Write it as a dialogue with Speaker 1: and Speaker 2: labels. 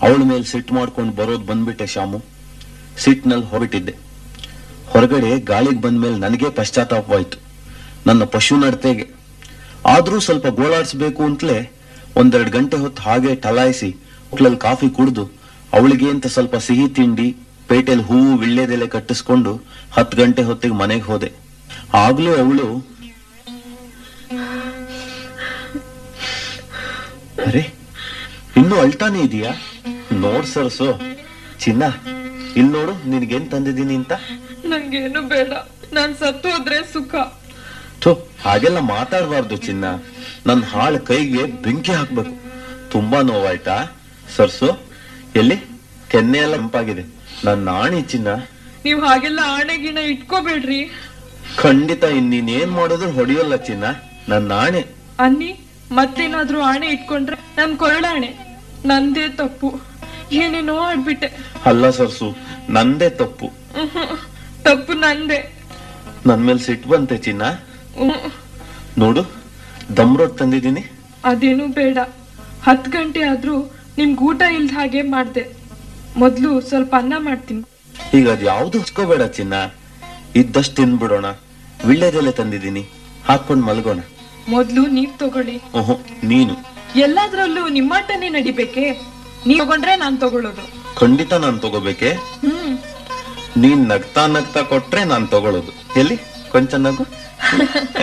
Speaker 1: ಅವಳ ಮೇಲೆ ಸಿಟ್ಟು ಮಾಡ್ಕೊಂಡು ಬರೋದ್ ಬಂದ್ಬಿಟ್ಟೆ ಶಾಮು ಸಿಟ್ನಲ್ಲಿ ಹೊರಟಿದ್ದೆ ಹೊರಗಡೆ ಗಾಳಿಗೆ ಬಂದ್ಮೇಲೆ ನನಗೆ ಪಶ್ಚಾತ್ತಾಪವಾಯ್ತು ನನ್ನ ಪಶು ನಡತೆಗೆ ಆದ್ರೂ ಸ್ವಲ್ಪ ಗೋಳಾಡಿಸ್ಬೇಕು ಅಂತಲೇ ಒಂದೆರಡು ಗಂಟೆ ಹೊತ್ತು ಹಾಗೆ ಟಲಾಯಿಸಿ ಹೋಟ್ಲಲ್ಲಿ ಕಾಫಿ ಕುಡಿದು ಅವಳಿಗೆ ಅಂತ ಸ್ವಲ್ಪ ಸಿಹಿ ತಿಂಡಿ ಪೇಟೆಲ್ ಹೂವು ವಿಳ್ಳೆದೆಲೆ ಕಟ್ಟಿಸ್ಕೊಂಡು ಹತ್ತು ಗಂಟೆ ಹೊತ್ತಿಗೆ ಮನೆಗೆ ಹೋದೆ ಆಗ್ಲೂ ಅವಳು ಅರೆ ಇನ್ನು ಅಳ್ತಾನೆ ಇದೀಯಾ ನೋಡ್ ಸರ್ಸು ಚಿನ್ನ ಇಲ್ಲಿ ನೋಡು ನಿನ್ಗೇನ್ ತಂದಿದ್ದೀನಿ ಅಂತ
Speaker 2: ನಂಗೇನು ಬೇಡ ನಾನ್ ಸತ್ತು ಹೋದ್ರೆ ಸುಖ
Speaker 1: ಥು ಹಾಗೆಲ್ಲ ಮಾತಾಡಬಾರ್ದು ಚಿನ್ನ ನನ್ ಹಾಳು ಕೈಗೆ ಬೆಂಕಿ ಹಾಕ್ಬೇಕು ತುಂಬಾ ನೋವಾಯ್ತಾ ಸರ್ಸು ಎಲ್ಲಿ ಕೆನ್ನೆ ಎಲ್ಲ ಕೆಂಪಾಗಿದೆ ನನ್ನ ಆಣಿ ಚಿನ್ನ
Speaker 2: ನೀವ್ ಹಾಗೆಲ್ಲ ಆಣೆ ಗಿಣ ಇಟ್ಕೋಬೇಡ್ರಿ
Speaker 1: ಖಂಡಿತ ಇನ್ನೀನೇನ್ ಮಾಡಿದ್ರು ಹೊಡೆಯೋಲ್ಲ ಚಿನ್ನ ನನ್ನ ಆಣೆ
Speaker 2: ಅನ್ನಿ ಮತ್ತೇನಾದ್ರೂ ಆಣೆ ಇಟ್ಕೊಂಡ್ರೆ ನನ್ ಕೊರಳಾಣೆ ನಂದೇ ತಪ್ಪು ಏನೇನೋ ಆಡ್ಬಿಟ್ಟೆ
Speaker 1: ಅಲ್ಲ ಸರ್ಸು ನಂದೇ ತಪ್ಪು
Speaker 2: ಉಹ್ಮ್. ತಪ್ಪು ನಂದೇ
Speaker 1: ನನ್ ಮೇಲೆ ಸಿಟ್ಟು ಬಂತೆ ಚಿನ್ನ
Speaker 2: ಉಹ್ಮ್.
Speaker 1: ನೋಡು ದಮ್ ರೊಟ್ಟಿ ತಂದಿದ್ದೀನಿ
Speaker 2: ಅದೇನು ಬೇಡ ಹತ್ ಗಂಟೆ ಆದ್ರೂ ನಿಮ್ಗ್ ಊಟ ಇಲ್ದ ಹಾಗೆ ಮಾಡ್ದೆ ಮೊದ್ಲು ಸ್ವಲ್ಪ ಅನ್ನ ಮಾಡ್ತೀನಿ
Speaker 1: ಈಗ ಅದ್ ಯಾವ್ದು ಹಚ್ಕೋಬೇಡ ಚಿನ್ನ ಇದ್ದಷ್ಟು ತಿನ್ಬಿಡೋಣ ವಿಳ್ಳೆದೆಲೆ ತಂದಿದ್ದೀನಿ ಹಾಕೊಂಡ್ ಮಲ್ಗೋಣ
Speaker 2: ಮೊದ್ಲು ನೀವ್ ತಗೊಳ್ಳಿ
Speaker 1: ಓಹೋ ನೀನು
Speaker 2: ಎಲ್ಲಾದ್ರಲ್ಲೂ ನಿಮ್ಮಾಟನೇ ನಡಿಬೇಕೆ ನೀವ್ ತಗೊಂಡ್ರೆ ನಾನ್ ತಗೊಳ್ಳೋದು
Speaker 1: ಖಂಡಿತ ನಾನ್ ತಗೋಬೇಕೆ
Speaker 2: ಹ್ಮ್
Speaker 1: ನೀನ್ ನಗ್ತಾ ನಗ್ತಾ ಕೊಟ್ರೆ ನಾನ್ ತಗೊಳ್ಳೋದು ಎಲ್ಲಿ ಕೊಂಚ ನಗು